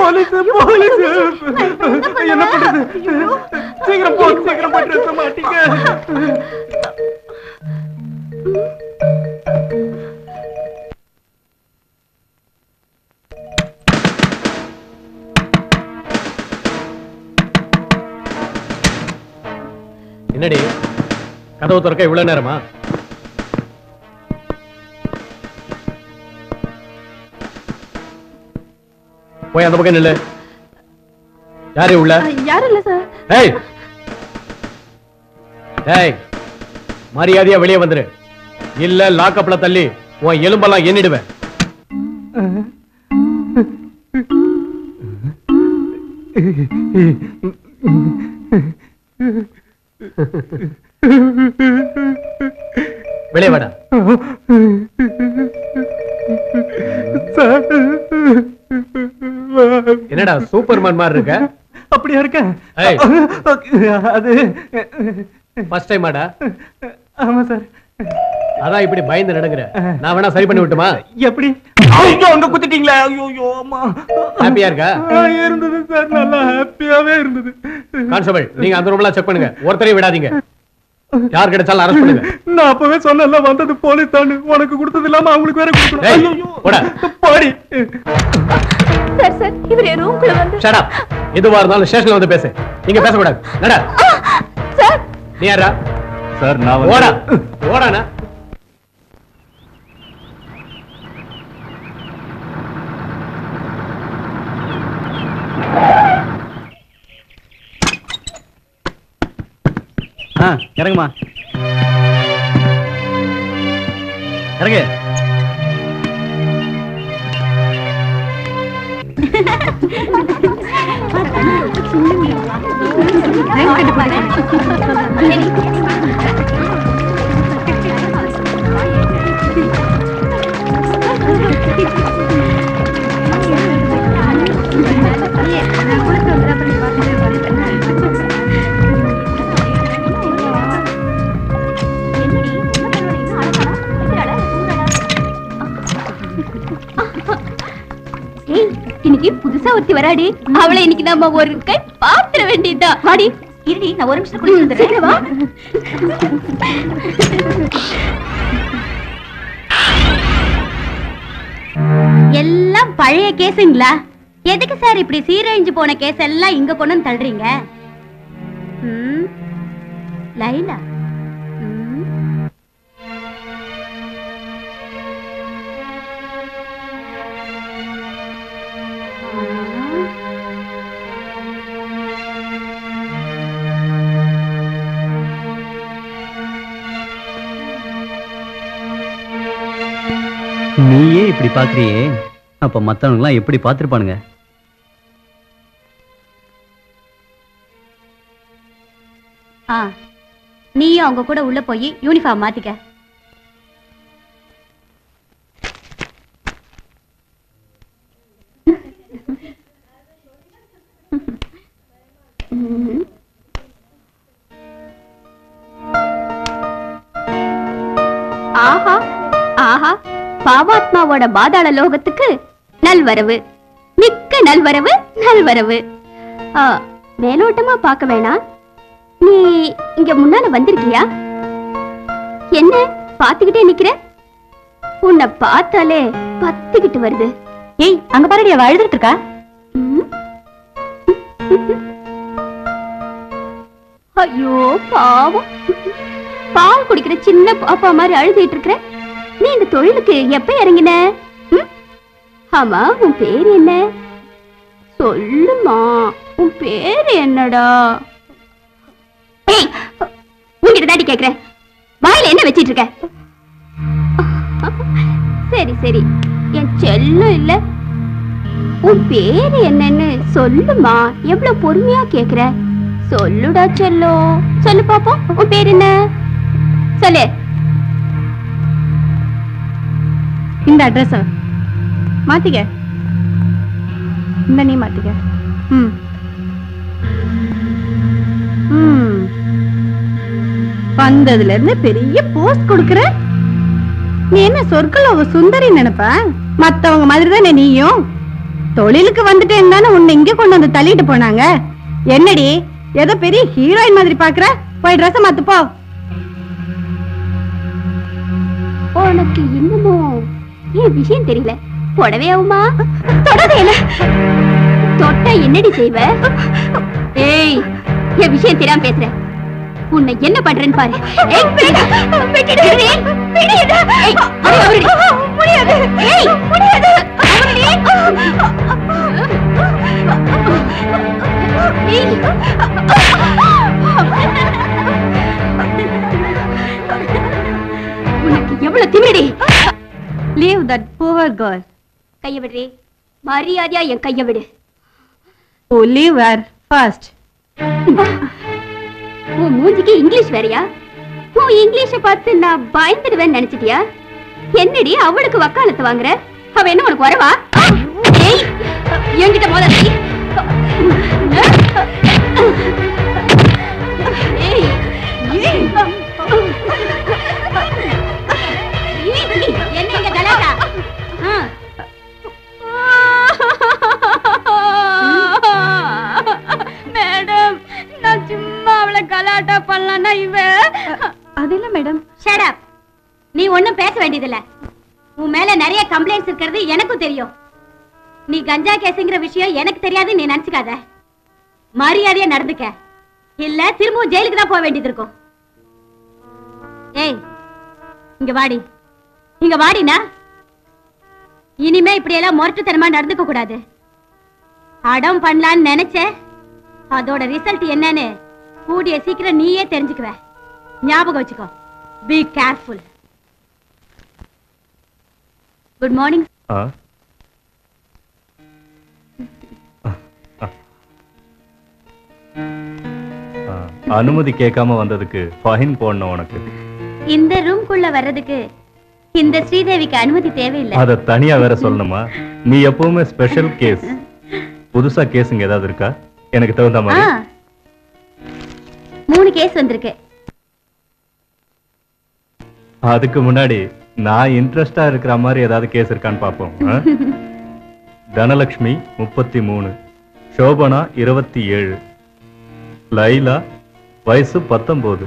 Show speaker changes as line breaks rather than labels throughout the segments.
Police police என்ன பண்றது சீக்கிரம் போ சீக்கிரம் போய் ட்ரெஸ் மாட்டிக்க
என்னடி கதவு திறக்க இவ்வளவு நேரமா போய் அந்த பக்கம் நில்லு யாரு உள்ள
யாரும் இல்ல சார்
ஏய் ஏய் மரியாதையா வெளியே வந்துரு இல்ல லாக்கப்ல தள்ளி உன் எலும்பெல்லாம் எண்ணிடுவேன் வெளியே வாடா என்னடா சூப்பர்மேன் மாதிரி இருக்க
அப்படியா இருக்கேன்
ஏய்.
அது
ஃபர்ஸ்ட் டைம் ஆடா
ஆமா சார்
அதான் இப்படி பயந்து நடங்குற நான் வேணா சரி பண்ணி விட்டுமா
எப்படி ஐயோ அங்க குத்திட்டீங்களா ஐயோ ஐயோ அம்மா
ஹாப்பியா இருக்கா
ஆ, இருந்தது சார் நல்லா ஹாப்பியாவே இருந்தது
கான்ஸ்டபிள் நீங்க அந்த ரூம்லாம் செக் பண்ணுங்க ஒருத்தரையும் விடாதீங்க யார் கிடைச்சாலும் அரெஸ்ட் பண்ணுங்க
நான் அப்பவே சொன்னேன்ல வந்தது போலீஸ் தான் உனக்கு கொடுத்தது இல்லாம அவங்களுக்கு வேற கொடுக்கணும்
ஏய்,
ஐயோ
போடா.
பாடி
சார் சார் இவர் என் ரூம்குள்ள வந்து
ஷட் அப் எதுவா இருந்தாலும் ஸ்டேஷன்ல வந்து பேசு நீங்க பேசக்கூடாது நட
சார்
நீ யாரா
சார் நான்
ஓடா ஓடானா
ஆ இறங்குமா இறங்கு
ஏய் இன்னைக்கு புதுசா ஒருத்தி வராடி அவளை இன்னைக்கு நம்ம ஒரு கை பாத்துற வேண்டியதுதான் வாடி இருடி நான் ஒரு நிமிஷம் குளிச்சு வந்துடுறேன் வா எல்லாம் பழைய கேஸுங்களா எதுக்கு சார் இப்படி சீரழிஞ்சு போன கேஸ் எல்லாம் இங்க கொண்டு வந்து தள்ளுறீங்க ம், லைலா ம்.
நீயே இப்படி பாக்குறியே அப்ப மத்தவங்க எல்லாம் எப்படி பாத்துருப்பானுங்க
ஆ நீயும் அவங்க கூட உள்ள போய் யூனிஃபார்ம் மாத்திக்க ஆஹா ஆஹா பாவாத்மாவோட பாதாள லோகத்துக்கு நல்வரவு மிக்க நல்வரவு நல்வரவு ஆ, மேலோட்டமா பார்க்க வேணாம் நீ இங்க முன்னால வந்திருக்கியா என்ன பாத்துக்கிட்டே நிக்கிற உன்னை பார்த்தாலே பத்திக்கிட்டு வருது ஏய் அங்க பாருடி அவ அழுதுட்டு இருக்கா ஐயோ பாவம் பால் குடிக்கிற சின்ன பாப்பா மாதிரி அழுதுட்டு இருக்கிற நீ இந்த தொழிலுக்கு எப்ப இறங்கின ம்? ஆமா உன் பேர் என்ன சொல்லுமா உன் பேர் என்னடா ஏய் உன்கிட்ட தாண்டி கேக்குறேன் வாயில என்ன வச்சிட்டு இருக்க சரி சரி என் செல்லம் இல்ல உன் பேரு என்னன்னு சொல்லுமா எவ்வளவு பொறுமையா கேக்குற சொல்லுடா செல்லோ சொல்லு பாப்போம் உன் பேர் என்ன சொல்லு
இந்த அட்ரஸ் மாத்திக்க இந்த நீ மாத்திக்க ம் ம் வந்ததுல இருந்து பெரிய போஸ்ட் கொடுக்கற நீ என்ன சொற்கள் அவ சுந்தரி நினைப்ப மத்தவங்க மாதிரி தானே நீயும் தொழிலுக்கு வந்துட்டேன் தானே உன்னை இங்க கொண்டு வந்து தள்ளிட்டு போனாங்க என்னடி ஏதோ பெரிய ஹீரோயின் மாதிரி பாக்குற போய் ட்ரெஸ் மாத்து போ
உனக்கு இன்னமும் ஏன் விஷயம் தெரியல புடவே ஆகுமா தொடாதே என்ன தொட்ட என்னடி செய்வ ஏய் என் விஷயம் தெரியாம பேசுற உன்னை என்ன பண்றேன்னு பாரு ஏய், விடு. விட்டுடு. ஏய், அவரு, அவரு. ஏய், உனக்கு எவ்வளவு திமிரடி
லீவ் தட் புவர் கேர்ள்
கைய விடுறி மரியாதையா என் கைய விடு
ஓ லீவ் ஹர் ஃபர்ஸ்ட்
உன் மூஞ்சிக்கு இங்கிலீஷ் வேறயா உன் இங்கிலீஷ பார்த்து நான் பயந்துடுவேன்னு நினைச்சிட்டியா என்னடி அவளுக்கு வக்காலத்து வாங்குற அவ என்ன உனக்கு வரவா ஏய் என்கிட்ட மோத ஏய் ஏய். ஏய், என்ன இங்க கலாட்டா மேடம் நான் சும்மா அவளை கலாட்டா பண்ணலன்னா இவ
அது இல்ல மேடம்
ஷட் அப் நீ ஒண்ணும் பேச வேண்டியதில்ல உன் மேல நிறைய கம்ப்ளைண்ட்ஸ் இருக்கிறது எனக்கும் தெரியும் நீ கஞ்சா கேஸுங்கிற விஷயம் எனக்கு தெரியாது நீ நினைச்சுக்காத மரியாதையா நடந்துக்க இல்ல திரும்பவும் ஜெயிலுக்கு தான் போக வேண்டியது இருக்கும் ஏய் இங்க வாடி இங்க வாடினா இனிமே இப்படி எல்லாம் முரட்டுத்தனமா நடந்துக்க கூடாது அடம் பண்ணலான்னு நினைச்ச அதோட ரிசல்ட் என்னன்னு கூடிய சீக்கிரம் நீயே தெரிஞ்சுக்குவ ஞாபகம் வச்சுக்கோ பி கேர்ஃபுல் குட் மார்னிங்
ஆ ஆ, அனுமதி கேட்காம வந்ததுக்கு ஃபைன் போடணும் உனக்கு
இந்த ரூம்குள்ள வர்றதுக்கு இந்த ஸ்ரீதேவிக்கு அனுமதி தேவையில்லை
அத தனியா வேற சொல்லணுமா நீ எப்பவுமே ஸ்பெஷல் கேஸ் புதுசா கேஸுங்க ஏதாவது இருக்கா எனக்கு தகுந்த
ஆ
மாதிரி
மூணு கேஸ் வந்திருக்கு
அதுக்கு முன்னாடி நான் இன்ட்ரெஸ்டா இருக்கிற மாதிரி ஏதாவது கேஸ் இருக்கான்னு பாப்போம் ஆ? தனலட்சுமி முப்பத்தி மூணு சோபனா இருபத்தி ஏழு லைலா வயசு பத்தொன்பது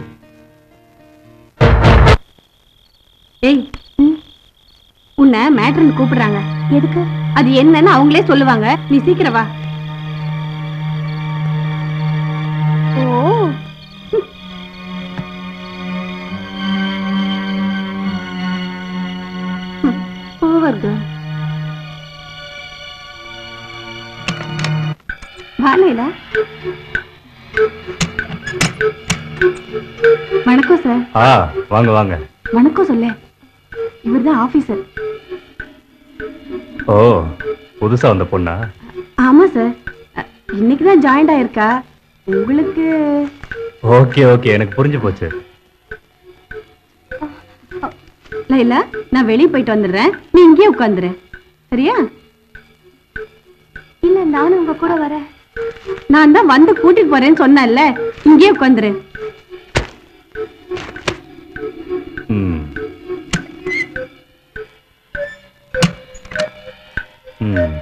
ஏய் உன்னை மேட்ரன் கூப்பிடுறாங்க எதுக்கு அது என்னன்னு அவங்களே சொல்லுவாங்க நீ சீக்கிரம் வா
ஓ
ஓவர் கேர்ள் வாழையில வணக்கம் சார்
ஆ வாங்க வாங்க
வணக்கம் சொல்ல இவர்தான் ஆபீசர்
ஓ புதுசா வந்த பொண்ணா
ஆமா சார் இன்னைக்கு தான் ஜாயிண்ட் ஆயிருக்கா உங்களுக்கு
ஓகே ஓகே எனக்கு புரிஞ்சு போச்சு
லைலா நான் வெளியே போயிட்டு வந்துடுறேன் நீ இங்கேயே உட்காந்துரு சரியா
இல்ல நானும் உங்க கூட வரேன்
நான் தான் வந்து கூட்டிட்டு போறேன்னு சொன்னேன்ல இங்கேயே உட்காந்துரு
ம் ம்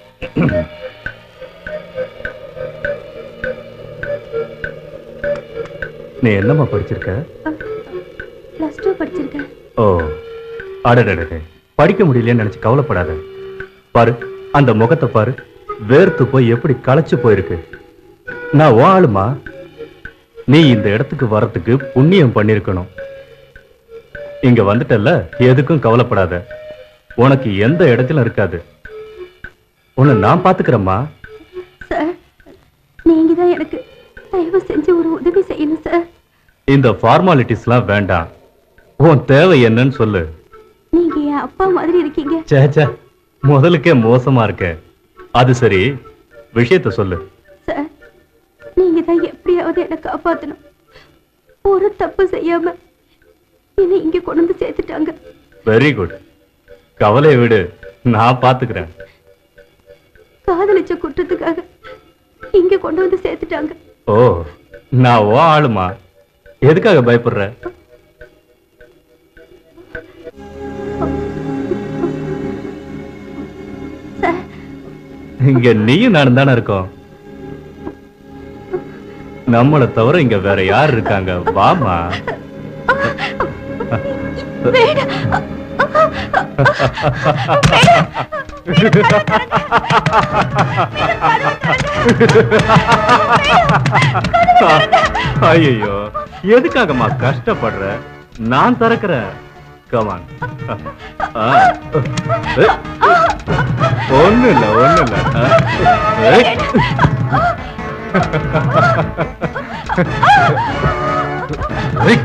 நீ என்னம்மா படிச்சிருக்க
பிளஸ் டூ படிச்சிருக்கேன்
ஓ அடடடே படிக்க முடியலையேன்னு நினைச்சு கவலைப்படாத பாரு அந்த முகத்தை பாரு வேர்த்து போய் எப்படி களைச்சு போயிருக்கு நான் உன் ஆளுமா நீ இந்த இடத்துக்கு வரத்துக்கு புண்ணியம் பண்ணிருக்கணும் இங்க வந்துட்டல்ல எதுக்கும் கவலைப்படாத உனக்கு எந்த இடத்துல இருக்காது உன்னை நான் பாத்துக்கிறேம்மா
சார் நீங்க தான் எனக்கு தயவு செஞ்சு ஒரு உதவி செய்யணும் சார்
இந்த ஃபார்மாலிட்டிஸ்லாம் வேண்டாம் உன் தேவை என்னன்னு சொல்லு
நீங்க என் அப்பா மாதிரி இருக்கீங்க
ச்சே ச்சே முதலுக்கே மோசமா இருக்க அது சரி விஷயத்த சொல்லு
சார் நீங்க தான் எப்படியாவது என்ன காப்பாத்தணும் ஒரு தப்பு செய்யாம என்னை இங்க கொண்டு வந்து சேர்த்துட்டாங்க
வெரி குட் கவலை விடு நான் பாத்துக்கிறேன்
காதலிச்ச குற்றத்துக்காக இங்க கொண்டு வந்து சேர்த்துட்டாங்க
ஓ நான் ஓ ஆளுமா எதுக்காக பயப்படுற
சார்
இங்க நீயும் நானும் தானே இருக்கோம் நம்மளை தவிர இங்க வேற யார் இருக்காங்க வாமா ஐயோ எதுக்காகம்மா கஷ்டப்படுற நான் திறக்கிறேன் கமான் ஒண்ணு இல்ல ஒண்ணு இல்ல ஆ. ஏய். ஏய்.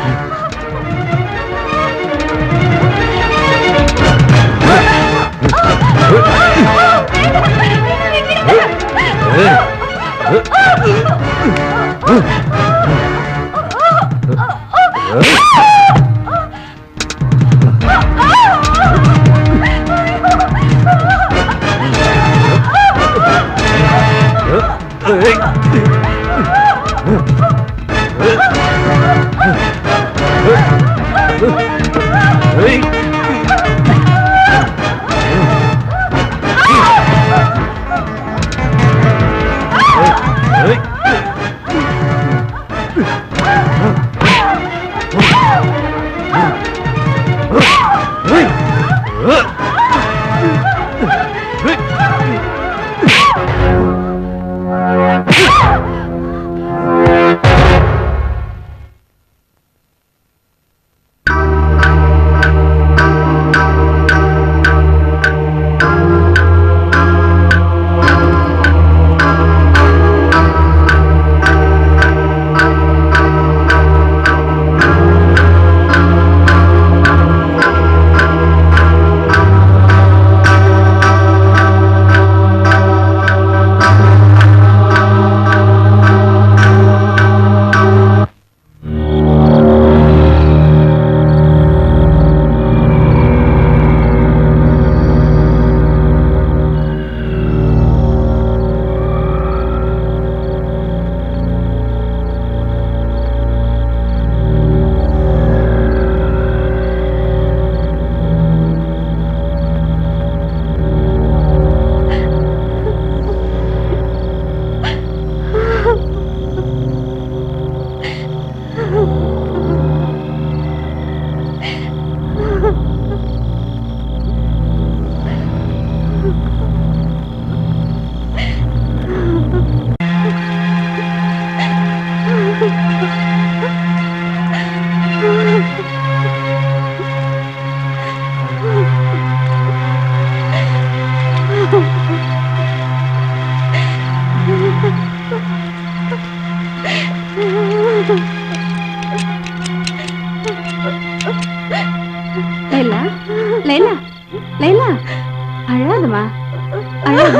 லைலா லைலா லைலா அழாதம்மா அழாத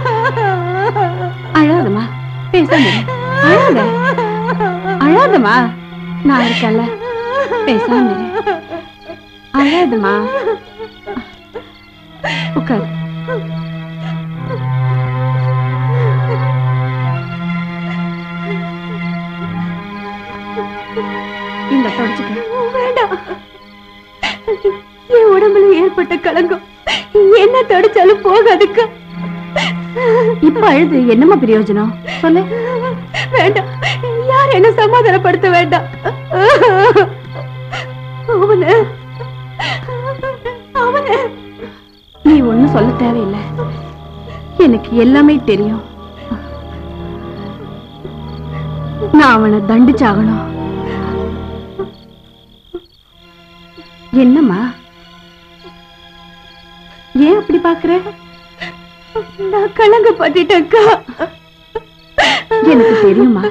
அழாதம்மா பேசாம இரு. அழாத அழாதம்மா நான் இருக்கேன்ல பேசாம இரு. அழாதம்மா உட்கார் இந்த தொடச்சுக்க
வேண்டாம் என் உடம்புல ஏற்பட்ட கலங்கம் என்ன தொடச்சாலும் போகாதுக்கா
இப்ப அழுது என்னம்மா பிரயோஜனம் சொல்லு
வேண்டாம் யார் என்ன சமாதானப்படுத்த வேண்டாம் அவன அவன
நீ ஒண்ணும் சொல்ல தேவையில்லை எனக்கு எல்லாமே தெரியும் நான் அவனை தண்டிச்சாகணும் என்னம்மா ஏன் அப்படி பாக்குற
நான் கலங்கப்பட்டுட்டேன்க்கா
எனக்கு தெரியுமா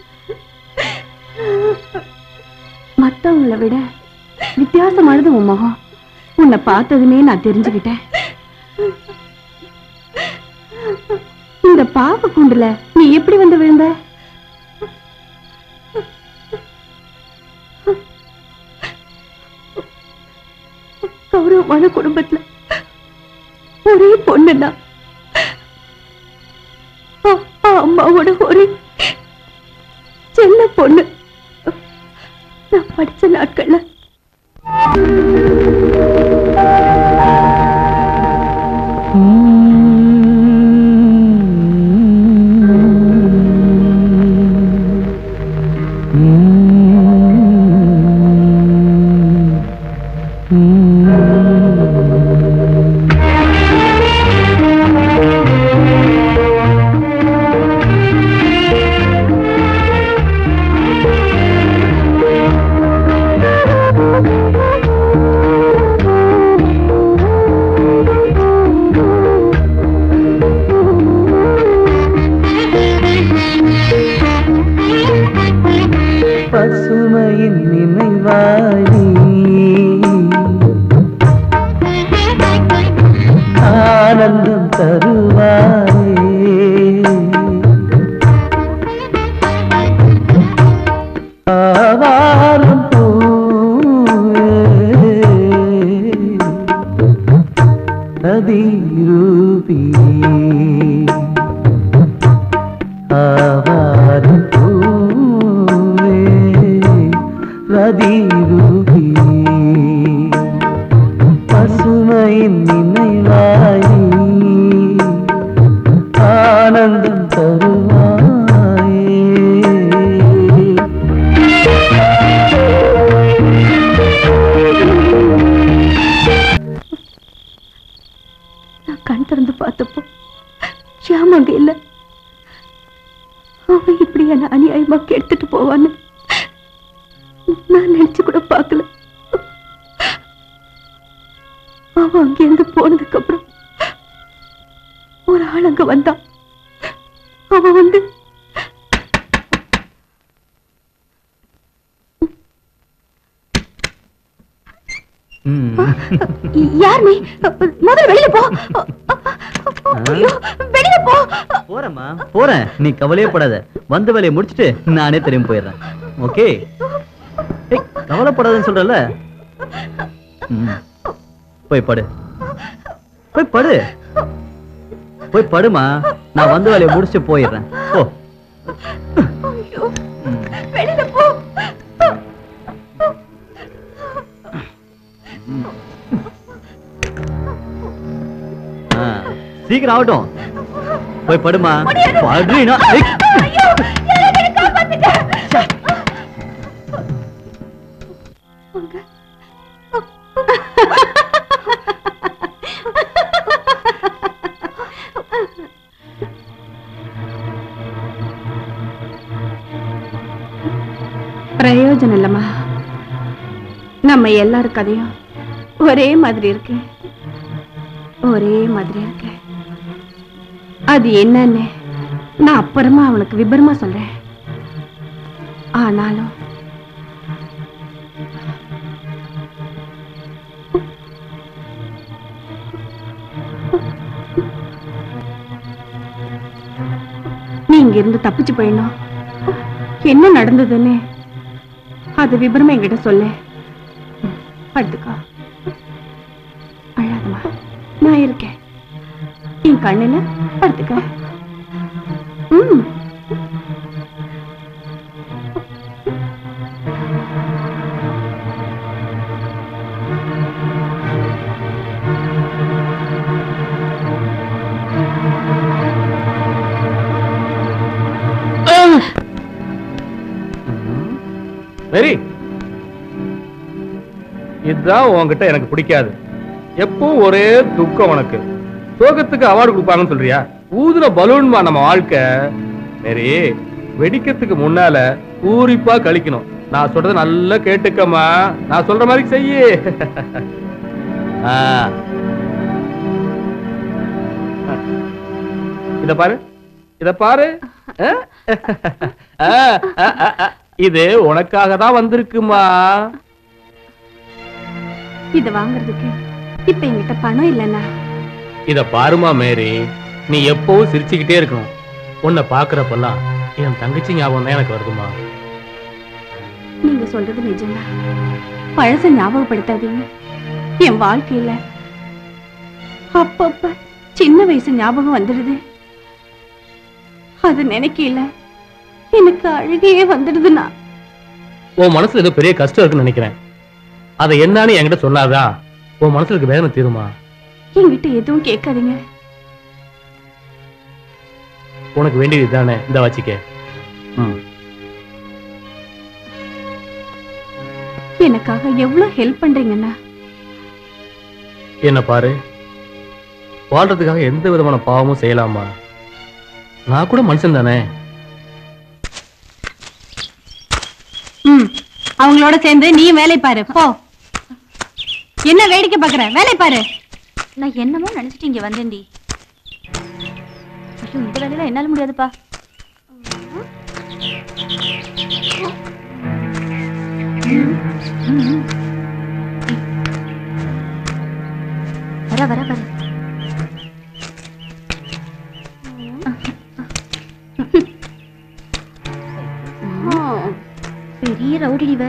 மத்தவங்கள விட வித்தியாசமானது உன் முகம் உன்னை பார்த்ததுமே நான் தெரிஞ்சுக்கிட்டேன் இந்த பாவ குண்டுல நீ எப்படி வந்து விழுந்த
கௌரவமான குடும்பத்துல ஒரே பொண்ணுதான் அப்பா அம்மாவோட ஒரே செல்ல பொண்ணு நான் படிச்ச நாட்கள்ல
பசுமையின் நினைவாயி ஆனந்தம் தருவாயே ஆவாரம் பூவே நதிரூபி ஆவாரம் பூவே நதிரூபி பசுமையின் நினைவாயி ஆனந்தம் தருவாயே
நான் கண் திறந்து பார்த்தப்போ ஷியாம் அங்க இல்ல அவன் இப்படி என்ன அநியாயமா கெடுத்துட்டு போவான்னு நான் நினைச்சு கூட பார்க்கல அவன் அங்கிருந்து போனதுக்கு அப்புறம் ஒரு ஆள் அங்க வந்தான் அவன் வந்து யார் நீ முதல்ல வெளியில போ ஐயோ, வெளியில போ
போறேம்மா போறேன் நீ கவலையே படாத வந்த வேலையை முடிச்சிட்டு நானே திரும்பி போயிடுறேன் ஓகே ஏய் கவலைப்படாதன்னு சொல்றல போய் படு போய் படு போய் படுமா நான் வந்த வேலையை முடிச்சுட்டு போயிடுறேன் போ
ஐயோ, வெளியில போ
ஆ, சீக்கிரம் ஆகட்டும் போய் படுமா படுறீனா ஏய்.
ஐயோ, யாராவது என்னை காப்பாத்துங்க. அங்க.
பிரயோஜனம் இல்லம்மா நம்ம எல்லார் கதையும் ஒரே மாதிரி இருக்கு ஒரே மாதிரி இருக்கு அது என்னன்னு நான் அப்புறமா அவனுக்கு விபரமா சொல்றேன் ஆனாலும் நீ இங்க இருந்து தப்பிச்சு போயிடணும் என்ன நடந்ததுன்னு அது விபரமா என்கிட்ட சொல்லு ம், படுத்துக்கோ அழாதம்மா நான் இருக்கேன் என் கண்ணுல படுத்துக்க ம்
வெரி இதுதான் உன்கிட்ட எனக்கு பிடிக்காது எப்பவும் ஒரே துக்கம் உனக்கு சோகத்துக்கு அவார்டு கொடுப்பாங்கன்னு சொல்றியா ஊதுன பலூன்மா நம்ம வாழ்க்கை மேரி வெடிக்கிறதுக்கு முன்னால பூரிப்பா கழிக்கணும் நான் சொல்றத நல்லா கேட்டுக்கம்மா நான் சொல்ற மாதிரி செய்யு ஆ. இத பாரு இத பாரு ஆ? ஆ, ஆ, ஆ, ஆ. இது உனக்காக தான் வந்திருக்குமா
இத வாங்குறதுக்கு இப்ப என்கிட்ட பணம் இல்லைன்னா
இத பாருமா மேரி நீ எப்பவும் சிரிச்சுக்கிட்டே இருக்கணும் உன்னை பாக்குறப்பெல்லாம் என் தங்கச்சி ஞாபகம் தான் எனக்கு வருதுமா
நீங்க சொல்றது நிஜம்தான் பழச ஞாபகப்படுத்தாதீங்க என் வாழ்க்கையில அப்பப்ப சின்ன வயசு ஞாபகம் வந்துடுது அது நினைக்கல எனக்கு அழுகையே வந்துடுதுண்ணா
உன் மனசுல ஏதோ பெரிய கஷ்டம் இருக்குன்னு நினைக்கிறேன் அதை என்னன்னு என்கிட்ட சொன்னாதான் உன் மனசுல இருக்க வேதனை தீருமா
என்கிட்ட எதுவும் கேட்காதீங்க
உனக்கு வேண்டியது தானே இந்த வச்சிக்க ம்
எனக்காக எவ்வளவு ஹெல்ப் பண்றீங்கண்ணா
என்ன பாரு வாழ்றதுக்காக எந்த விதமான பாவமும் செய்யலாமா நான் கூட மனுஷன் தானே
ம் அவங்களோட சேர்ந்து நீயும் வேலை பாரு போ என்ன வேடிக்கை பாக்குற வேலை பாரு
நான் என்னமோ நினைச்சிட்டு இங்க வந்தேன்டி ஐயோ இந்த வேலையில என்னால முடியாதுப்பா வர வர வர பெரிய ரவுடி இவ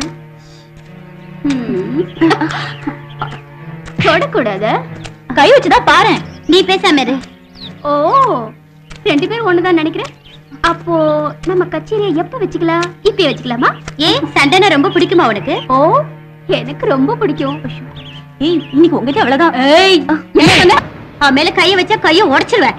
தொடக்கூடாத கை வச்சுதான் பாரு நீ பேசாம இரு ஓ ரெண்டு பேரும் ஒண்ணுதான் நினைக்கிறேன் அப்போ நம்ம கச்சேரியை எப்ப வச்சுக்கலாம் இப்ப வச்சுக்கலாமா ஏன் சண்டைனா ரொம்ப பிடிக்குமா உனக்கு ஓ எனக்கு ரொம்ப பிடிக்கும் ஏய் இன்னைக்கு உங்ககிட்ட அவ்வளவுதான் ஏய் என்ன சொன்ன அவன் மேல கைய வச்சா கைய உடைச்சிருவேன்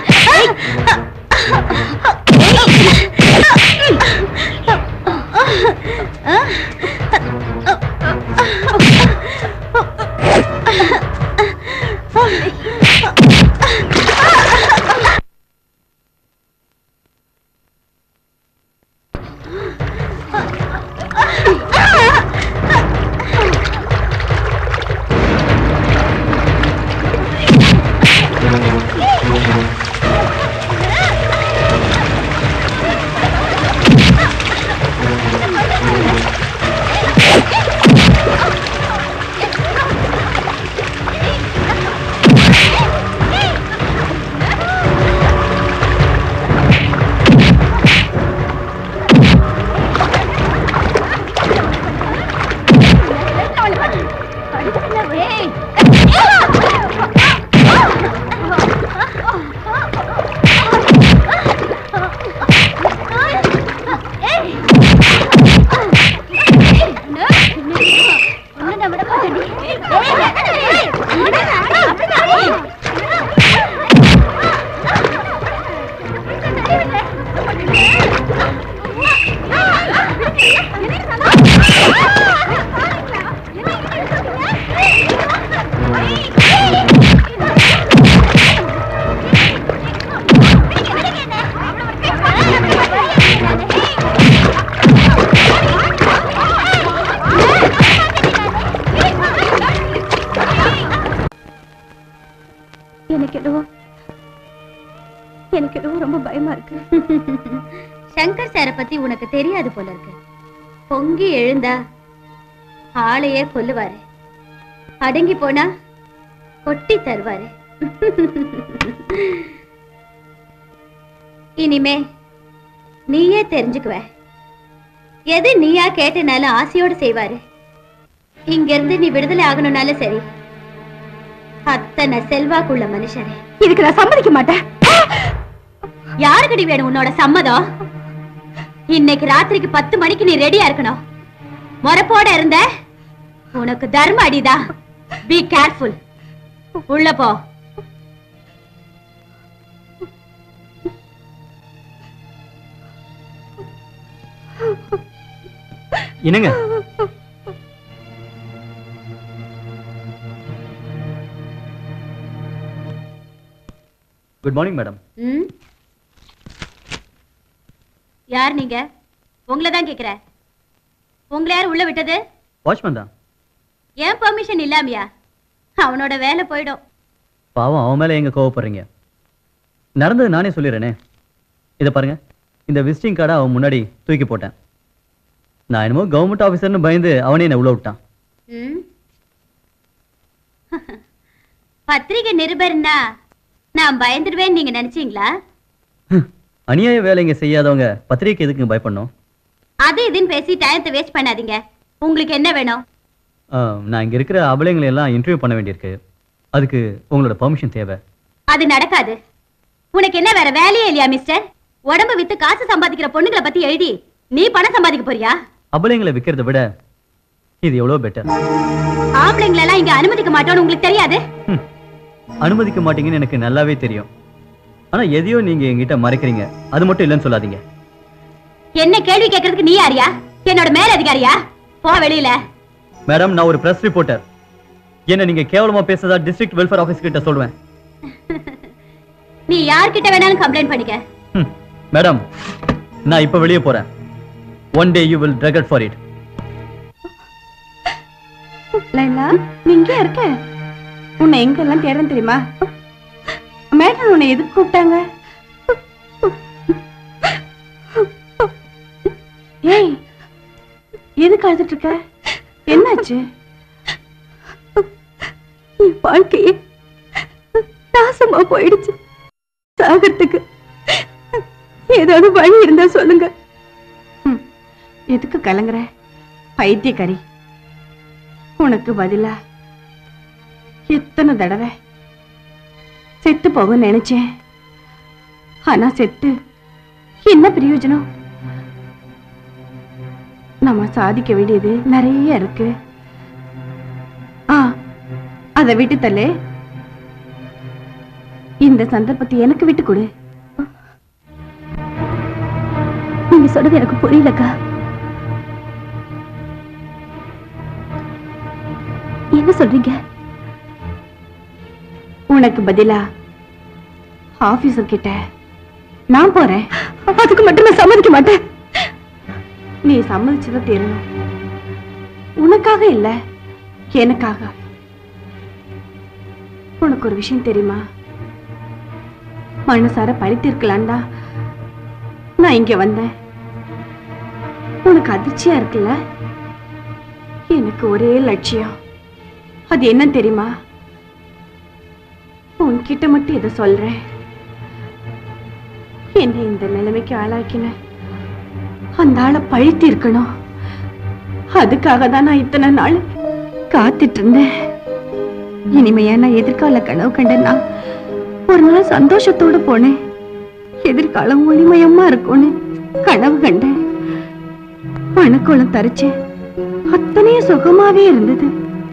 எனக்கு என்னவோ எனக்கு என்னவோ ரொம்ப பயமா இருக்கு
சங்கர் சாரை பத்தி உனக்கு தெரியாது போல இருக்கு பொங்கி எழுந்தா ஆளையே கொல்லுவாரு அடங்கி போனா கொட்டி தருவாரு இனிமே நீயே தெரிஞ்சுக்குவ எது நீயா கேட்டனாலும் ஆசையோடு செய்வாரு இங்க இருந்து நீ விடுதலை ஆகணும்னாலும் சரி அத்தனை செல்வாக்குள்ள மனுஷரே
இதுக்கு நான் சம்மதிக்க மாட்டேன்
யாருக்கடி வேணும் உன்னோட சம்மதம் இன்னைக்கு ராத்திரிக்கு பத்து மணிக்கு நீ ரெடியா இருக்கணும் முறப்போட இருந்த உனக்கு தர்ம அடிதான் பி கேர்ஃபுல் உள்ள போ
என்னங்க குட் மார்னிங் மேடம்
ம்? யார் நீங்க உங்களை தான் கேக்குறேன் உங்களை யார் உள்ள விட்டது
வாட்ச்மேன் தான்
ஏன் பெர்மிஷன் இல்லாமையா அவனோட வேலை போயிடும்
பாவம் அவன் மேல எங்க கோவப்படுறீங்க நடந்தது நானே சொல்லிடுறேனே இதை பாருங்க இந்த விசிட்டிங் கார்டை அவன் முன்னாடி தூக்கி போட்டேன் நான் என்னமோ கவர்மெண்ட் ஆஃபீஸர்னு பயந்து அவனே என்னை உள்ள விட்டான்
ம்? பத்திரிகை நிருபர்னா நான் பயந்துடுவேன்னு நீங்க நினைச்சீங்களா
அநியாய வேலைங்க செய்யாதவங்க பத்திரிக்கை எதுக்குங்க பயப்படணும்
அது இதுன்னு பேசி டயத்தை வேஸ்ட் பண்ணாதீங்க உங்களுக்கு என்ன வேணும்
ஆ, நான் இங்க இருக்கிற அபலைங்களை எல்லாம் இன்டர்வியூ பண்ண வேண்டியிருக்கு அதுக்கு உங்களோட பெர்மிஷன் தேவை
அது நடக்காது உனக்கு என்ன வேற வேலையே இல்லையா மிஸ்டர் உடம்பு வித்து காசு சம்பாதிக்கிற பொண்ணுங்களை பத்தி எழுதி நீ பணம் சம்பாதிக்க போறியா
அபலைங்களை விற்கிறத விட இது எவ்வளோ பெட்டர்
ஆம்பளைங்களை எல்லாம் இங்க அனுமதிக்க மாட்டோம்னு உங்களுக்கு தெரியாது
அனுமதிக்க மாட்டீங்கன்னு எனக்கு நல்லாவே தெரியும் ஆனா எதையோ நீங்க என்கிட்ட மறைக்கிறீங்க அது மட்டும் இல்லைன்னு சொல்லாதீங்க
என்ன கேள்வி கேட்கறதுக்கு நீ யாரியா என்னோட மேல அதிகாரியா போ வெளியில
மேடம் நான் ஒரு பிரஸ் ரிப்போர்ட்டர் என்ன நீங்க கேவலமா பேசுறதா டிஸ்ட்ரிக்ட் வெல்ஃபேர் ஆபீஸ் கிட்ட சொல்லுவேன்
நீ யார்கிட்ட வேணாலும் கம்ப்ளைண்ட் பண்ணிக்க
ஹம். மேடம் நான் இப்ப வெளியே போறேன் one day you will regret for it
Laila நீ இங்கே இருக்க உன்னை எங்கெல்லாம் தேடுறேன் தெரியுமா மேடம் உன்னை எதுக்கு கூப்பிட்டாங்க ஏய் எதுக்கு அழுதுட்டு இருக்க என்னாச்சு
என் வாழ்க்கையே நாசமா போயிடுச்சு சாகறதுக்கு ஏதாவது வழி இருந்தா சொல்லுங்க
ம், எதுக்கு கலங்குற பைத்தியக்காரி உனக்கு பதிலா எத்தனை தடவை செத்து போக நினைச்சேன் ஆனா செத்து என்ன பிரயோஜனம் நம்ம சாதிக்க வேண்டியது நிறைய இருக்கு ஆ அதை விட்டு தள்ளு இந்த சந்தர்ப்பத்தை எனக்கு விட்டு கொடு
நீங்க சொல்றது எனக்கு புரியலக்கா என்ன சொல்றீங்க
உனக்கு பதிலா ஆபீசர் கிட்ட நான் போறேன்
அதுக்கு மட்டும் நான் சம்மதிக்க மாட்டேன்
நீ சம்மதிச்சுதான் தீரணும் உனக்காக இல்ல எனக்காக உனக்கு ஒரு விஷயம் தெரியுமா மனசார பழித்திருக்கலாம் தான் நான் இங்க வந்தேன் உனக்கு அதிர்ச்சியா இருக்குல்ல எனக்கு ஒரே லட்சியம் அது என்ன தெரியுமா உன்கிட்ட மட்டும் இதை சொல்றேன் என்னை இந்த நிலைமைக்கு ஆளாக்கின அந்த ஆளை பழித்து இருக்கணும் அதுக்காக தான் நான் இத்தனை நாள் காத்துட்டு இருந்தேன் இனிமையா நான் எதிர்கால கனவு கண்டேன்னா ஒரு நாள் சந்தோஷத்தோட போனேன் எதிர்காலம் ஒளிமயமா இருக்கும்னு கனவு கண்டேன் பணக்குளம் தரிச்சேன் அத்தனையும் சுகமாவே இருந்தது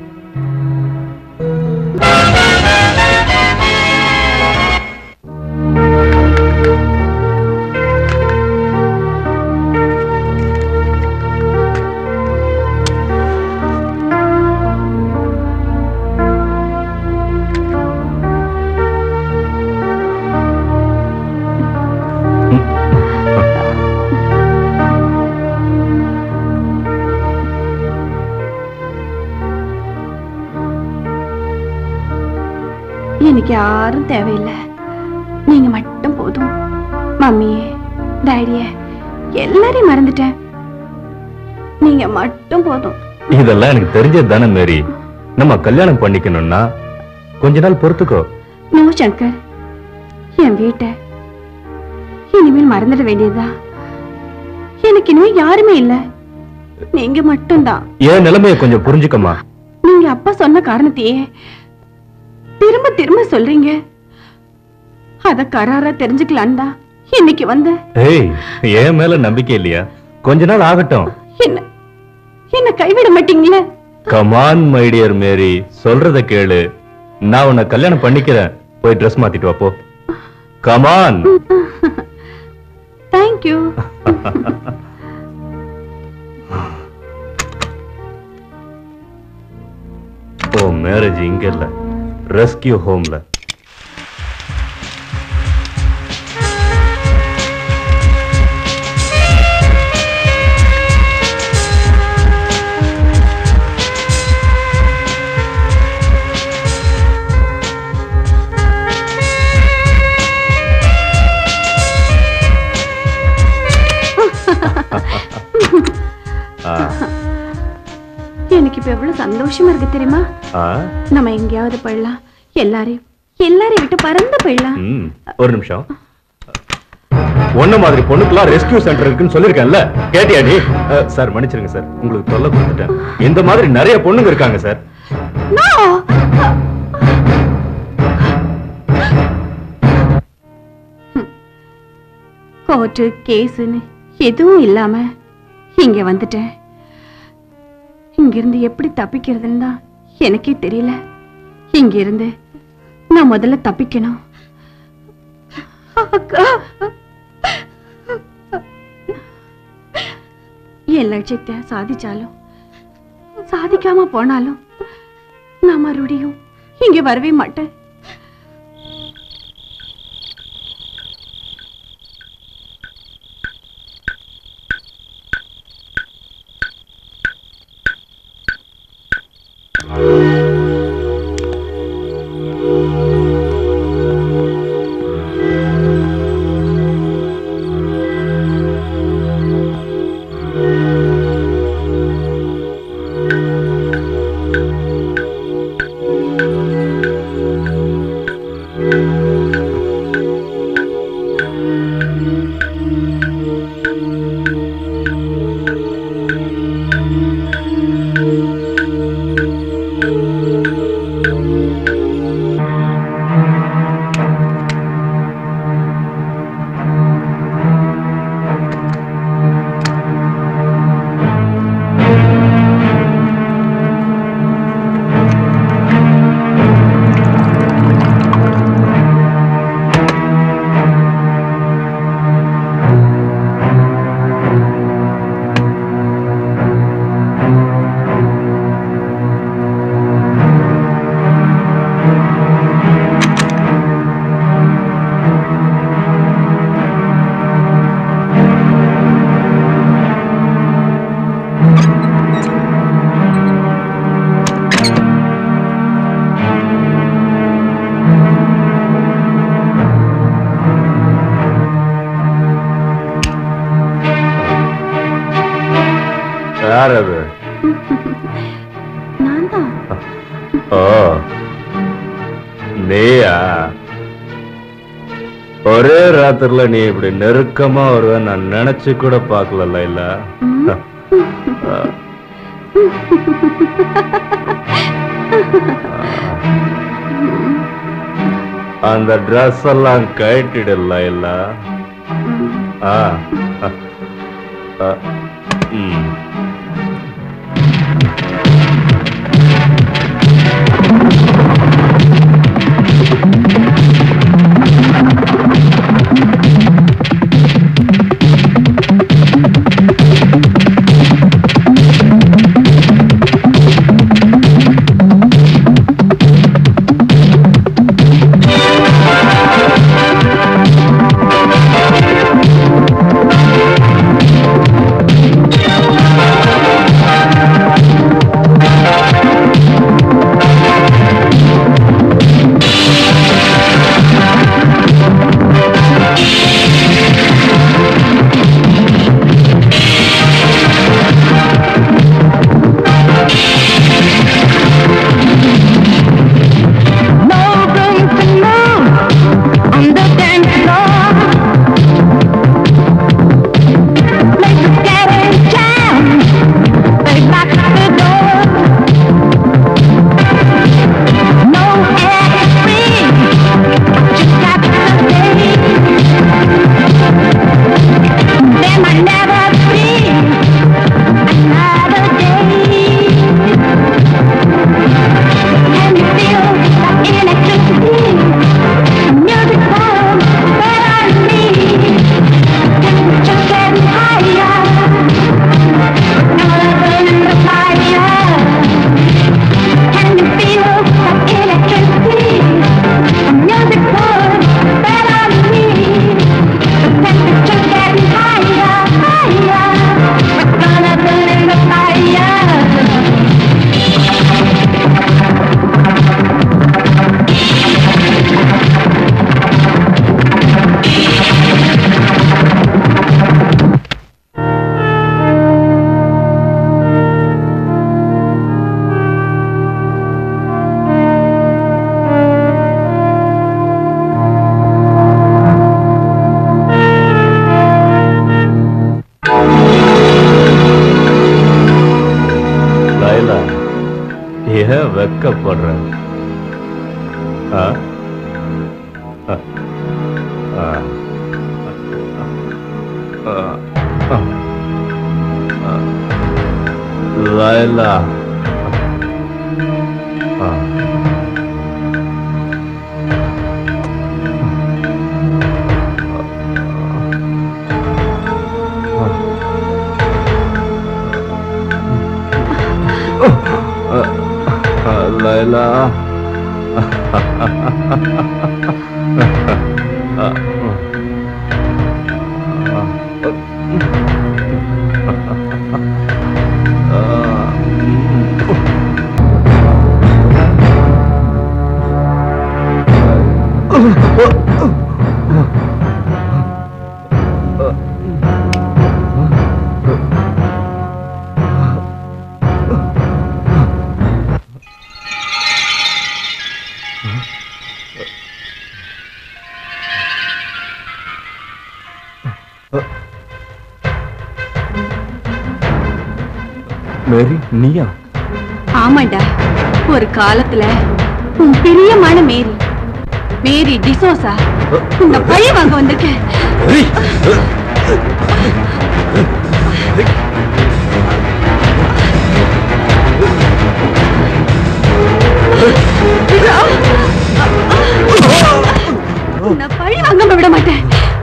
எனக்கு யாரும் தேவையில்லை நீங்க மட்டும் போதும் மம்மியே டாடிய எல்லாரையும் மறந்துட்டேன் நீங்க மட்டும் போதும்
இதெல்லாம் எனக்கு தெரிஞ்சது தானே மேரி நம்ம கல்யாணம் பண்ணிக்கணும்னா கொஞ்ச நாள் பொறுத்துக்கோ
நோ சங்கர் என் வீட்டை இனிமேல் மறந்துட வேண்டியதா எனக்கு இனிமேல் யாருமே இல்ல நீங்க மட்டும்தான்
என் நிலைமைய கொஞ்சம் புரிஞ்சுக்கமா
நீங்க அப்பா சொன்ன காரணத்தையே திரும்ப திரும்ப சொல்றீங்க அத கராரா தெரிஞ்சுக்கலாம் தான் இன்னைக்கு வந்த
ஏய் என் மேல நம்பிக்கை இல்லையா கொஞ்ச நாள் ஆகட்டும்
என்ன என்ன கைவிட மாட்டீங்களே
கமான் மை டியர் மேரி சொல்றத கேளு நான் உன்னை கல்யாணம் பண்ணிக்கிறேன் போய் ட்ரெஸ் மாத்திட்டு வா போ கமான்
தேங்க்யூ
ஓ மேரேஜ் இங்க இல்ல ரெஸ்கியூ ஹோம்ல ஆ,
எனக்கு இப்ப எவ்வளவு சந்தோஷமா இருக்கு தெரியுமா
ஆ,
நம்ம எங்கேயாவது போயிடலாம் எல்லாரையும் எல்லாரையும் விட்டு பறந்து போயிடலாம்
ம், ஒரு நிமிஷம் ஒன்ன மாதிரி பொண்ணுக்கெல்லாம் ரெஸ்கியூ சென்டர் இருக்குன்னு சொல்லிருக்கேன்ல கேட்டியா நீ அஹ், சார் மன்னிச்சிருங்க சார் உங்களுக்கு தொல்லை கொடுத்துட்டேன் இந்த மாதிரி நிறைய பொண்ணுங்க இருக்காங்க சார்
No! கோர்ட்டு கேஸுன்னு எதுவும் இல்லாம இங்க வந்துட்டேன் இங்கிருந்து எப்படி தப்பிக்கிறதுன்னு தான் எனக்கே தெரியல இங்கிருந்து நான் முதல்ல தப்பிக்கணும் அக்கா என் லட்சியத்தை சாதிச்சாலும் சாதிக்காம போனாலும் நான் மறுபடியும் இங்க வரவே மாட்டேன்
யார் அது
நான் தான்
ஓ நீயா ஒரே ராத்திரில நீ இப்படி நெருக்கமா வருவ நான் நினைச்சு கூட பார்க்கல லைலா அந்த ட்ரெஸ் எல்லாம் கட்டிடு லைலா ஆ ஆ, ஆ, ம் லைலா ஏன் வெக்கப்படுற ஆ? ஆ. ஆ. ஆ. ஆ. ஆ. லைலா ஆ. ஆ, லைலா மேரி நீயா
ஆமாண்டா ஒரு காலத்துல உன் பிரியமான மேரி மேரி டிசோசா உன்னை பழி வாங்க வந்திருக்கேன் உன்னை பழி வாங்காம விட மாட்டேன்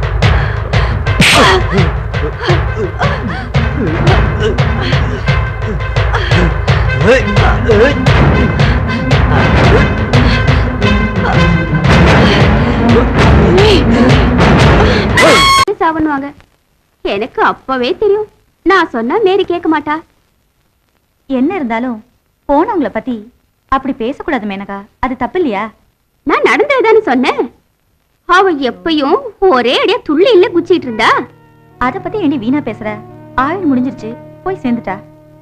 சாவணுவாங்க எனக்கு அப்பவே தெரியும் நான் சொன்னா மேரி கேட்க மாட்டா
என்ன இருந்தாலும் போனவங்கள பத்தி அப்படி பேசக்கூடாது மேனகா அது தப்பு இல்லையா
நான் நடந்ததுதானே சொன்னேன் அவ எப்பயும் ஒரே அடியா துள்ளி இல்ல குச்சிட்டு இருந்தா
அத பத்தி என்ன வீணா பேசுற ஆயுள் முடிஞ்சிருச்சு போய் சேர்ந்துட்டா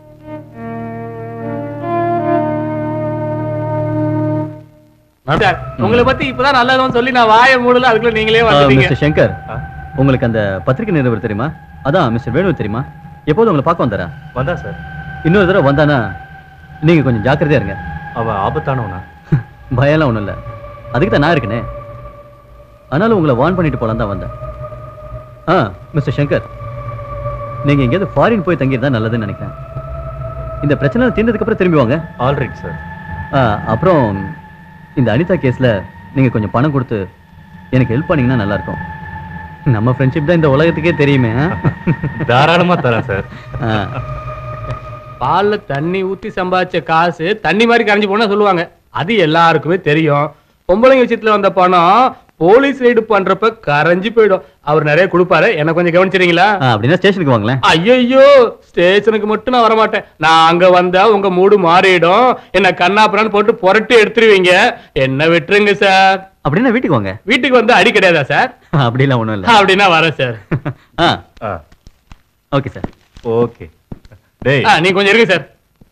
சார், உங்களை பத்தி இப்பதான் நல்லதுன்னு சொல்லி நான் வாயை மூடல அதுக்குள்ள நீங்களே வந்துட்டீங்க
மிஸ்டர் சங்கர்
ஆ.
உங்களுக்கு அந்த பத்திரிகை நிருபர் தெரியுமா அதான் மிஸ்டர் வேணு தெரியுமா எப்போது உங்களை பார்க்க வந்தாரா
வந்தா சார்
இன்னொரு தடவை வந்தானா நீங்க கொஞ்சம் ஜாக்கிரதையா இருங்க
அவன் ஆபத்தானவனா
பயம்லாம் ஒண்ணும் இல்ல அதுக்கு தான் நான் இருக்கனே ஆனாலும் உங்களை வார்ன் பண்ணிட்டு போலாம் தான் வந்தேன் ஆ மிஸ்டர் சங்கர் நீங்க எங்கேயாவது ஃபாரின் போய் தங்கியிருந்தா நல்லதுன்னு நினைக்கிறேன் இந்த பிரச்சனை தீர்ந்ததுக்கு அப்புறம் திரும்பி வாங்க
ஆல்ரைட் சார்
ஆ, அப்புறம் இந்த அனிதா கேஸ்ல நீங்க கொஞ்சம் பணம் கொடுத்து எனக்கு ஹெல்ப் பண்ணீங்கன்னா நல்லா இருக்கும் நம்ம ஃப்ரெண்ட்ஷிப் தான் இந்த உலகத்துக்கே தெரியுமே ஆ?
தாராளமா தரேன் சார்
ஆ,
பால்ல தண்ணி ஊத்தி சம்பாதிச்ச காசு தண்ணி மாதிரி கரைஞ்சு போனா சொல்லுவாங்க அது எல்லாருக்குமே தெரியும் பொம்பளைங்க விஷயத்துல வந்த பணம் போலீஸ் ரைடு பண்றப்ப கரைஞ்சு போயிடும் அவர் நிறைய கொடுப்பாரு என்ன கொஞ்சம் கவனிச்சிருங்களா
ஆ, அப்படின்னா ஸ்டேஷனுக்கு வாங்களேன்
ஐயோ ஸ்டேஷனுக்கு மட்டும் நான் வரமாட்டேன் நான் அங்க வந்தா உங்க மூடு மாறிடும் என்ன கண்ணாப்புறான்னு போட்டு புரட்டி எடுத்துருவீங்க என்ன விட்டுருங்க சார்
அப்படின்னா வீட்டுக்கு வாங்க
வீட்டுக்கு வந்து அடி கிடையாதா சார்
அப்படிலாம் ஒண்ணும் இல்ல
அப்படின்னா வரேன் சார்
ஆ
ஆ
ஓகே சார்
ஓகே டேய்
ஆ, நீங்க கொஞ்சம் இருங்க சார்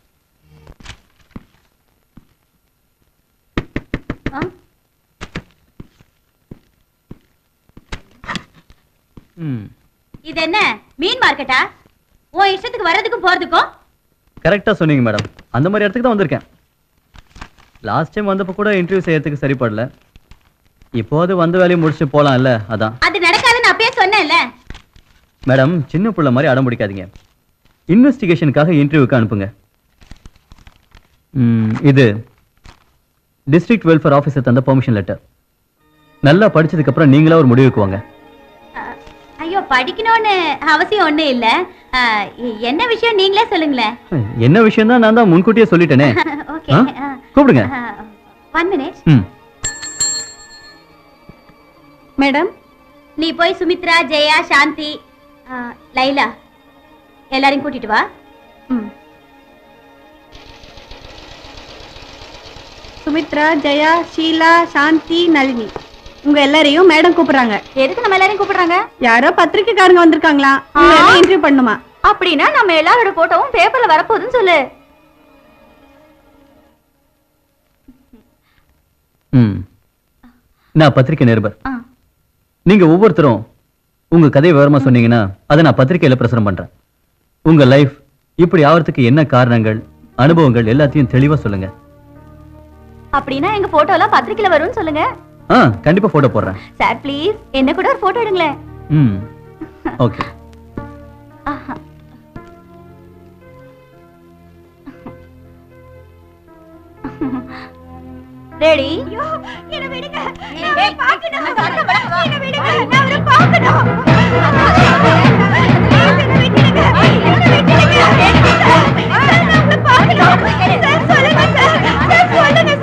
ம்
இது என்ன மீன் மார்க்கெட்டா உன் இஷ்டத்துக்கு வர்றதுக்கும் போறதுக்கும்
கரெக்டா சொன்னீங்க மேடம் அந்த மாதிரி இடத்துக்கு தான் வந்திருக்கேன் லாஸ்ட் டைம் வந்தப்போ கூட இன்டர்வியூ செய்யறதுக்கு சரிப்படல இப்போது வந்த வேலையை முடிச்சுட்டு போலாம்ல அதான்
அது நடக்காதுன்னு அப்பயே சொன்னேன்ல
மேடம் சின்ன புள்ள மாதிரி அடம் பிடிக்காதீங்க இன்வெஸ்டிகேஷனுக்காக இன்டர்வியூக்கு அனுப்புங்க ம், இது டிஸ்ட்ரிக்ட் வெல்ஃபேர் ஆஃபீஸர் தந்த பெர்மிஷன் லெட்டர் நல்லா படிச்சதுக்கு அப்புறம் நீங்களா ஒரு முடிவுக்கு வாங்க
அஹ், ஐயோ படிக்கணும்னு அவசியம் ஒண்ணு இல்ல அஹ், எ- என்ன விஷயம் நீங்களே சொல்லுங்களேன்
என்ன விஷயம் தான் நான் தான் முன்கூட்டியே சொல்லிட்டேனே
ஓகே
ஆ? கூப்பிடுங்க
ஒன் மினிட்
ம்
மேடம்
நீ போய் சுமித்ரா ஜெயா சாந்தி அஹ், லைலா எல்லாரையும் கூட்டிட்டு வா
ம். சுமித்ரா ஜெயா ஷீலா சாந்தி நளினி உங்க எல்லாரையும் மேடம் கூப்பிடுறாங்க
எதுக்கு நம்ம எல்லாரையும் கூப்பிடுறாங்க
யாரோ பத்திரிக்கைக்காரங்க வந்திருக்காங்களா இன்டர்வியூ பண்ணுமா
அப்படின்னா நம்ம எல்லாரோட போட்டோவும் பேப்பர்ல வரப்போகுதுன்னு சொல்லு
ம் நான் பத்திரிக்கை நிருபர்
ஆ.
நீங்க ஒவ்வொருத்தரும் உங்க கதையை விவரமா சொன்னீங்கன்னா அதை நான் பத்திரிக்கையில பிரசுரம் பண்றேன் உங்க லைஃப் இப்படி ஆவறதுக்கு என்ன காரணங்கள் அனுபவங்கள் எல்லாத்தையும் தெளிவா சொல்லுங்க
அப்படின்னா எங்க போட்டோ எல்லாம் பத்திரிக்கையில வரும்னு சொல்லுங்க
ஆ கண்டிப்பா போட்டோ போடுறேன்
சார் ப்ளீஸ் என்ன கூட ஒரு போட்டோ எடுங்களேன்
ம் ஓகே
ஆஹா. ரெடி என்ன விடுங்க என்ன பார்க்கணும் என்ன விடுங்க நான் அவரை பார்க்கணும் என்ன விட்டுடுங்க என்ன விட்டுடுங்க சார் நான் உங்களை பார்க்கணும் சார் சொல்லுங்க சார் சார் சொல்லுங்க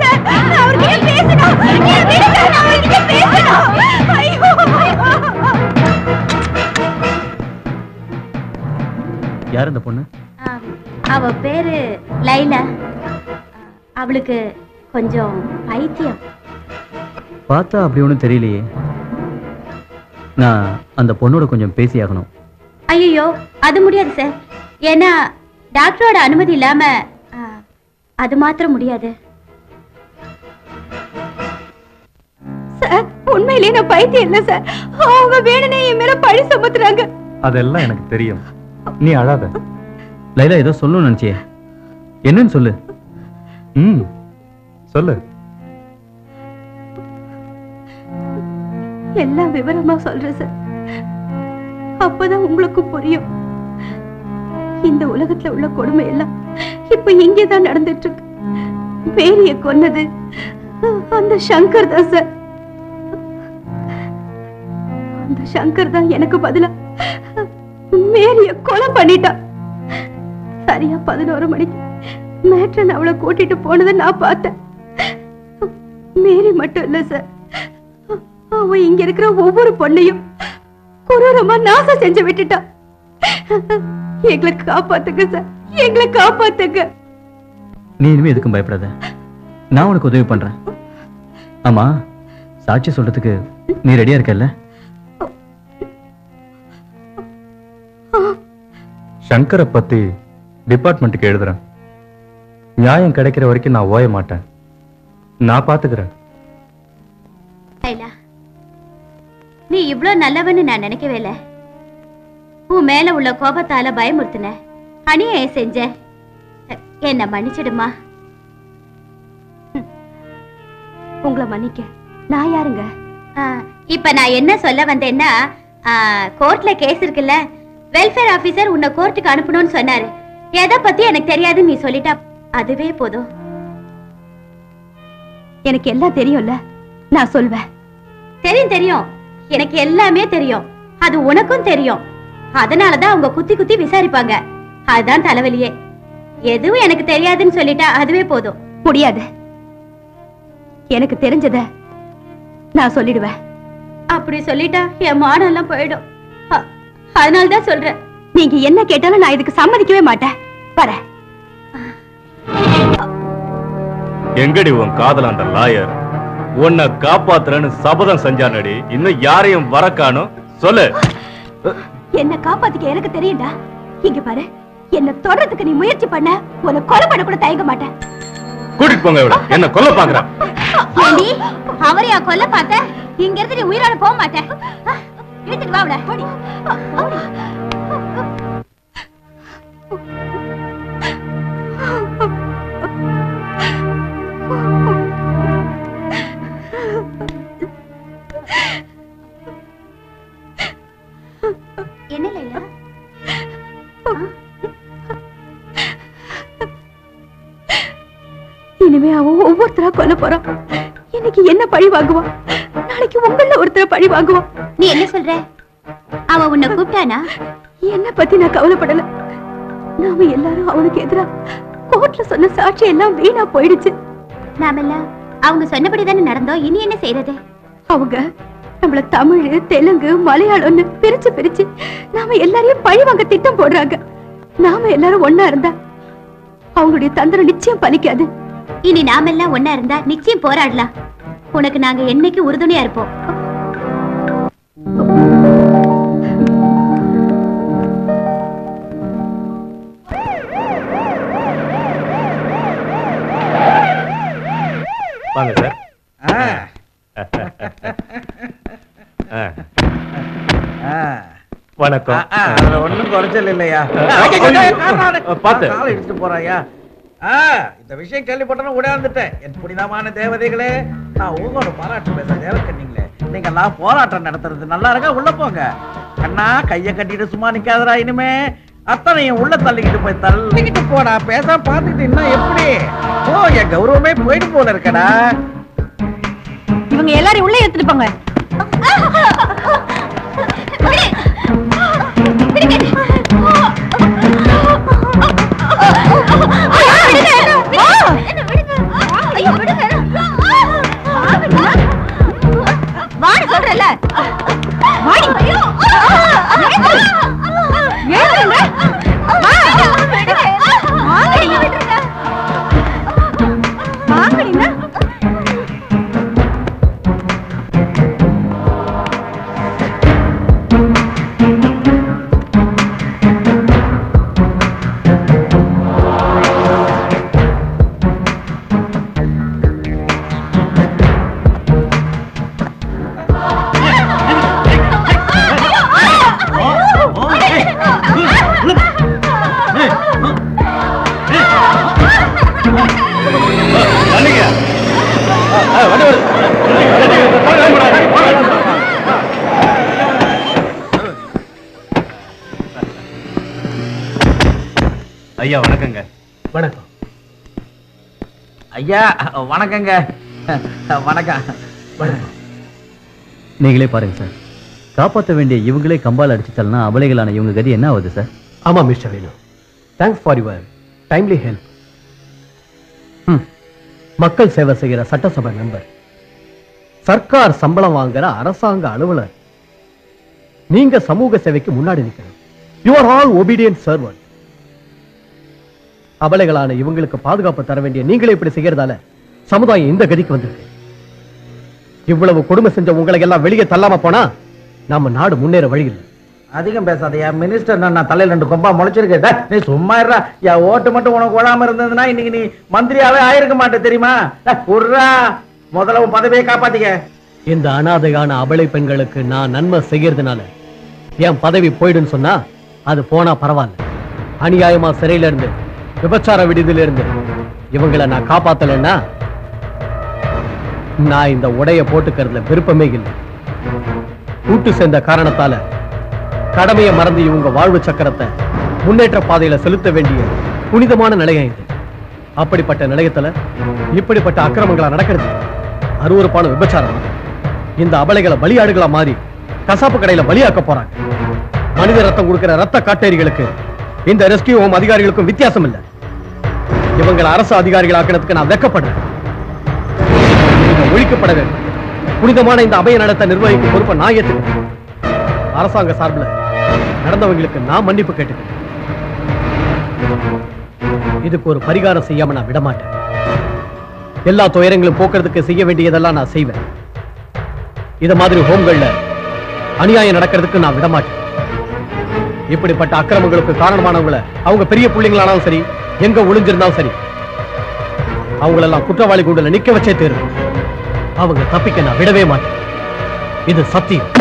அந்த பொண்ணு
ஆம், அவ பேரு லைலா அவளுக்கு கொஞ்சம் பைத்தியம்
பார்த்தா அப்படி ஒன்றும் தெரியலையே நான் அந்த பொண்ணோட கொஞ்சம் பேசியாகணும்
ஐயோ அது முடியாது சார் ஏன்னா டாக்டரோட அனுமதி இல்லாம ஆ, அது மாத்திரம் முடியாது
சார் உண்மையிலேயே நான் பைத்தியம் இல்ல சார் அவங்க வேணுனே என் மேல பழி சுமத்துறாங்க
அதெல்லாம் எனக்கு தெரியும் நீ அழாத
லைலா ஏதோ சொல்லணும்னு நினைச்சியே என்னன்னு சொல்லு
ம் சொல்லு
எல்லாம் விவரமா சொல்றேன் சார் அப்பதான் உங்களுக்கு புரியும் இந்த உலகத்துல உள்ள கொடுமை எல்லாம் இப்ப இங்கேதான் நடந்துட்டு இருக்கு மேரிய கொன்னது அந்த சங்கர் தான் சார் அந்த சங்கர் தான் எனக்கு பதிலா மேரிய கொலை பண்ணிட்டான் சரியா பதினோரு மணிக்கு மேட்ரன் அவளை கூட்டிட்டு போனதை நான் பார்த்தேன் மேரி மட்டும் இல்ல சார் அவ இங்க இருக்கிற ஒவ்வொரு பொண்ணையும் கொடூரமா நாசம் செஞ்சு விட்டுட்டா எங்களை காப்பாத்துங்க சார் எங்களை காப்பாத்துங்க
நீ இனிமே எதுக்கும் பயப்படாத நான் உனக்கு உதவி பண்றேன் ஆமா சாட்சி சொல்றதுக்கு நீ ரெடியா இருக்கல்ல
சங்கரை பத்தி டிபார்ட்மெண்ட்டுக்கு எழுதுறேன் நியாயம் கிடைக்கிற வரைக்கும் நான் ஓய மாட்டேன் நான் பாத்துக்கிறேன்
லைலா நீ இவ்ளோ நல்லவன்னு நான் நினைக்கவே இல்ல உன் மேல உள்ள கோபத்தால பயமுறுத்தின அநியாயம் செஞ்ச என்ன மன்னிச்சிடுமா
உங்களை மன்னிக்க நான் யாருங்க
ஆ, இப்ப நான் என்ன சொல்ல வந்தேன்னா ஆ, கோர்ட்ல கேஸ் இருக்குல்ல வெல்ஃபேர் ஆபீசர் உன்னை கோர்ட்டுக்கு அனுப்பணும்னு சொன்னாரு எதை பத்தி எனக்கு தெரியாதுன்னு நீ சொல்லிட்டா அதுவே போதும்
எனக்கு எல்லாம் தெரியும்ல நான் சொல்வேன்
தெரியும் தெரியும் எனக்கு எல்லாமே தெரியும் அது உனக்கும் தெரியும் அதனாலதான் அவங்க குத்தி குத்தி விசாரிப்பாங்க அதுதான் தலைவலியே எதுவும் எனக்கு தெரியாதுன்னு சொல்லிட்டா அதுவே போதும்
முடியாது எனக்கு தெரிஞ்சத நான் சொல்லிடுவேன்
அப்படி சொல்லிட்டா என் மானம் எல்லாம் போயிடும் அ- அதனாலதான் சொல்றேன்
நீங்க என்ன கேட்டாலும் நான் இதுக்கு சம்மதிக்கவே மாட்டேன் வரேன்
எங்கடி உன் காதல அந்த லாயர் உன்னை காப்பாத்துறேன்னு சபதம் செஞ்சானடி இன்னும் யாரையும் வர காணோம் சொல்லு
என்ன காப்பாத்திக்க எனக்கு தெரியும்டா இங்க பாரு என்ன தொடறதுக்கு நீ முயற்சி பண்ண உன்னை கொலை பண்ண கூட தயங்க மாட்டேன்
கூட்டிட்டு போங்க இவள என்ன கொல்ல பாக்குறான்
ஏண்டி அவரையா கொல்ல பார்த்த இங்க இருந்து நீ உயிரோட போக மாட்டேன் இழுத்துட்டு வா அவளை. ஓடி. ஓடி. என்ன லைலா
இனிமே அவன் ஒவ்வொருத்தரா கொல்ல போறான் இன்னைக்கு என்ன பழி வாங்குவான் நாளைக்கு உங்கள ஒருத்தர பழி வாங்குவான்
நீ என்ன சொல்ற அவ உன்னை கூப்பிட்டானா
என்ன பத்தி நான் கவலைப்படல நாம எல்லாரும் அவனுக்கு எதிரா கோர்ட்ல சொன்ன சாட்சி எல்லாம் வீணா போயிடுச்சு
நாமெல்லாம் அவங்க சொன்னபடி தானே நடந்தோம் இனி என்ன செய்யறது
அவங்க நம்மள தமிழ் தெலுங்கு மலையாளம்னு பிரிச்சு பிரிச்சு நாம எல்லாரையும் பழி வாங்க திட்டம் போடுறாங்க நாம எல்லாரும் ஒண்ணா இருந்தா அவங்களுடைய தந்திரம் நிச்சயம் பலிக்காது
இனி நாமெல்லாம் ஒண்ணா இருந்தா நிச்சயம் போராடலாம் உனக்கு நாங்க என்னைக்கு உறுதுணையா இருப்போம்
வாங்க சார் ஆ,
ஆ.
வணக்கம்
ஆ, அதுல ஒண்ணும் குறைச்சல் இல்லையா
ஐயோ, பார்த்து.
காலை இடிச்சுட்டு போறாயா ஆ, இந்த விஷயம் கேள்விப்பட்டனும் உடையாந்துட்டேன் என் புனிதமான தேவதைகளே நான் உங்களோட பாராட்டு பேச தேவக்கண்ணீங்களே நீங்க எல்லாம் போராட்டம் நடத்துறது நல்லா இருக்கா உள்ள போங்க கண்ணா கைய கட்டிட்டு சும்மா நிக்காதடா இனிமே அத்தனையும் உள்ள தள்ளிக்கிட்டு போய் தள்ளிக்கிட்டு போடா பேச பாத்துக்கிட்டு இன்னும் எப்படி ஓ என் கௌரவமே போயிட்டு போல இருக்கடா
இவங்க எல்லாரையும் உள்ள எடுத்துட்டு போங்க
வாடி சொல்றல வாடி
ஐயா வணக்கங்க
வணக்கம் ஐயா வணக்கங்க வணக்கம் வணக்கம்
நீங்களே பாருங்க சார் காப்பாற்ற வேண்டிய இவங்களே கம்பால் அடிச்சுட்டால்னா அபலைகளான இவங்க கதி என்ன ஆகுது சார்
ஆமா mister Venu thanks for your timely help மக்கள் சேவை செய்கிற சட்டசபை மெம்பர் சர்க்கார் சம்பளம் வாங்குற அரசாங்க அலுவலர் நீங்க சமூக சேவைக்கு முன்னாடி நிக்கணும் you are all obedient servant அபலைகளான இவங்களுக்கு பாதுகாப்பு தர வேண்டிய நீங்களே இப்படி செய்யறதால சமுதாயம் இந்த கதிக்கு வந்திருக்கு இவ்வளவு கொடுமை செஞ்ச உங்களை எல்லாம் வெளியே தள்ளாம போனா நம்ம நாடு முன்னேற வழி இல்லை
அதிகம் பேசாதயா மினிஸ்டர் நான் தலையில ரெண்டு கொம்பா முளைச்சிருக்கேன் டேய், நீ சும்மா இருடா என் ஓட்டு மட்டும் உனக்கு விழாம இருந்ததுன்னா இன்னைக்கு நீ மந்திரியாவே ஆயிருக்க மாட்டே தெரியுமா டேய், உர்ரா முதல்ல உன் பதவியை காப்பாத்திக்க
இந்த அனாதையான அபலை பெண்களுக்கு நான் நன்மை செய்யறதுனால என் பதவி போயிடுன்னு சொன்னா அது போனா பரவாயில்ல அநியாயமா சிறையில இருந்து விபச்சார விடுதியில இருந்து இவங்களை நான் காப்பாத்தலைன்னா நான் இந்த உடைய போட்டுக்கிறதுல விருப்பமே இல்லை கூட்டு சேர்ந்த காரணத்தால கடமையை மறந்து இவங்க வாழ்வு சக்கரத்தை முன்னேற்ற பாதையில செலுத்த வேண்டிய புனிதமான நிலையம் இது அப்படிப்பட்ட நிலையத்துல இப்படிப்பட்ட அக்கிரமங்களா நடக்கிறது அருவருப்பான விபச்சாரம் இந்த அபலைகளை பலியாடுகளா மாறி கசாப்பு கடையில பலியாக்க போறாங்க மனித ரத்தம் கொடுக்கிற ரத்த காட்டேரிகளுக்கு இந்த ரெஸ்கியூ ஹோம் அதிகாரிகளுக்கும் வித்தியாசம் இல்லை இவங்களை அரசு அதிகாரிகள் ஆக்கினதுக்கு நான் வெக்கப்படுறேன் இதை ஒழிக்கப்பட வேண்டும் புனிதமான இந்த அபய நடத்த நிர்வகிக்கும் பொறுப்பை நான் ஏத்துக்கிறேன் அரசாங்க சார்பில் நடந்தவங்களுக்கு நான் மன்னிப்பு கேட்டுக்கிறேன் இதுக்கு ஒரு பரிகாரம் செய்யாம நான் விட மாட்டேன் எல்லா துயரங்களும் போக்குறதுக்கு செய்ய வேண்டியதெல்லாம் நான் செய்வேன் இத மாதிரி ஹோம்கள்ல அநியாயம் நடக்கிறதுக்கு நான் விட மாட்டேன் இப்படிப்பட்ட அக்கிரமங்களுக்கு காரணமானவங்களை அவங்க பெரிய பிள்ளைங்களானாலும் சரி எங்க ஒளிஞ்சிருந்தாலும் சரி அவங்களெல்லாம் குற்றவாளி கூண்டல நிக்க வச்சே தேர்வு அவங்க தப்பிக்க நான் விடவே மாட்டேன் இது சத்தியம்